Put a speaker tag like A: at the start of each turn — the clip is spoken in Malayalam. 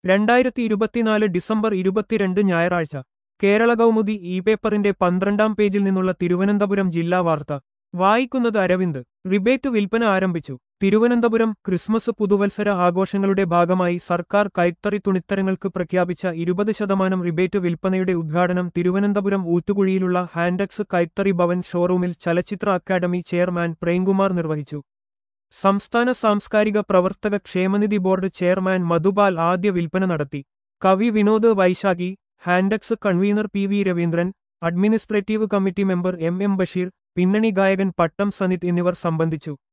A: രണ്ടായിരത്തി ഇരുപത്തിനാല് ഡിസംബർ ഇരുപത്തിരണ്ട് ഞായറാഴ്ച കേരള കൗമുദി ഇ പേപ്പറിന്റെ പന്ത്രണ്ടാം പേജിൽ നിന്നുള്ള തിരുവനന്തപുരം ജില്ലാ വാർത്ത വായിക്കുന്നത് അരവിന്ദ് റിബേറ്റ് വിൽപ്പന ആരംഭിച്ചു തിരുവനന്തപുരം ക്രിസ്മസ് പുതുവത്സര ആഘോഷങ്ങളുടെ ഭാഗമായി സർക്കാർ കൈത്തറി തുണിത്തരങ്ങൾക്ക് പ്രഖ്യാപിച്ച ഇരുപത് ശതമാനം റിബേറ്റ് വിൽപ്പനയുടെ ഉദ്ഘാടനം തിരുവനന്തപുരം ഊത്തുകുഴിയിലുള്ള ഹാൻഡക്സ് കൈത്തറി ഭവൻ ഷോറൂമിൽ ചലച്ചിത്ര അക്കാദമി ചെയർമാൻ പ്രേംകുമാർ നിർവഹിച്ചു സംസ്ഥാന സാംസ്കാരിക പ്രവർത്തക ക്ഷേമനിധി ബോർഡ് ചെയർമാൻ മധുപാൽ ആദ്യ വിൽപ്പന നടത്തി കവി Vinod Vaisakhi Hantex convener P V Raveendran administrative committee member M M Basheer പിന്നണി ഗായകൻ പട്ടം സനിത് എന്നിവർ സംബന്ധിച്ചു